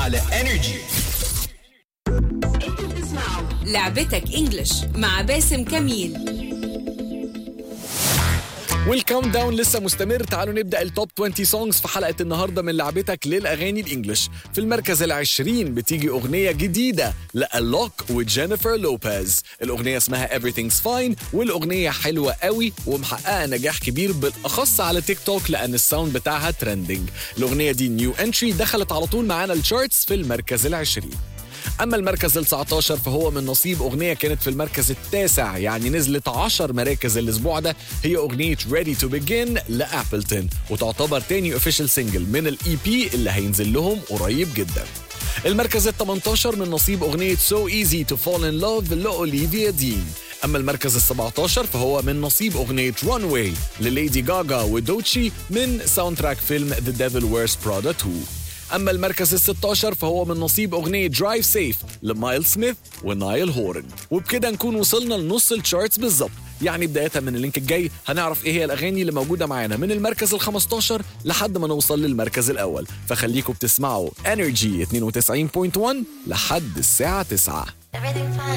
على انرجي لعبتك انجلش مع باسم كميل والكاونت داون لسه مستمر تعالوا نبدا التوب 20 سونجز في حلقه النهارده من لعبتك للاغاني الانجليش في المركز العشرين بتيجي اغنيه جديده لألوك وجينيفر لوبيز الاغنيه اسمها Everything's Fine والاغنيه حلوه قوي ومحققه نجاح كبير بالاخص على تيك توك لان الساوند بتاعها ترندنج الاغنيه دي نيو انتري دخلت على طول معانا الشارتس في المركز العشرين أما المركز ال 19 فهو من نصيب أغنية كانت في المركز التاسع يعني نزلت 10 مراكز الأسبوع ده هي أغنية Ready to Begin لأبلتون وتعتبر تاني اوفيشال سنجل من الاي بي اللي هينزل لهم قريب جدا المركز ال 18 من نصيب أغنية So Easy to Fall in Love لأوليفيا دين أما المركز ال 17 فهو من نصيب أغنية Runway لليدي جاجا ودوتشي من ساوند تراك فيلم The Devil Wears Prada 2 أما المركز ال 16 فهو من نصيب أغنية درايف سيف لمايل سميث ونايل هورن وبكده نكون وصلنا لنص الشارتس بالظبط يعني بداية من اللينك الجاي هنعرف ايه هي الأغاني اللي موجودة معانا من المركز ال 15 لحد ما نوصل للمركز الأول فخليكم بتسمعوا انرجي 92.1 لحد الساعة 9